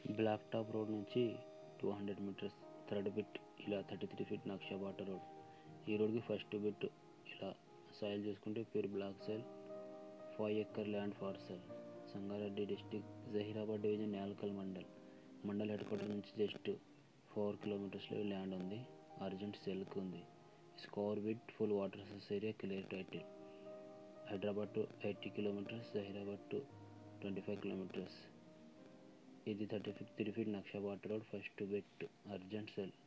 black top road నుంచి two hundred metres third bit ఇలా thirty three feet నక్షబాట road ఈ రోడ్కి ఫస్ట్ బిట్ ఇలా సాయిల్ చూసుకుంటే pure black soil five acre land for sale Sangareddy district Zaheerabad division Nelkal mandal mandal head quarter నుంచి just four కిలోమీటర్స్లో land ఉంది అర్జెంట్ సెల్కి ఉంది score with full water source area clear title Hyderabad to eighty kilometres Zaheerabad to twenty five kilometres ఇది thirty fifth three feet నక్షబాట్ road first bit urgent cell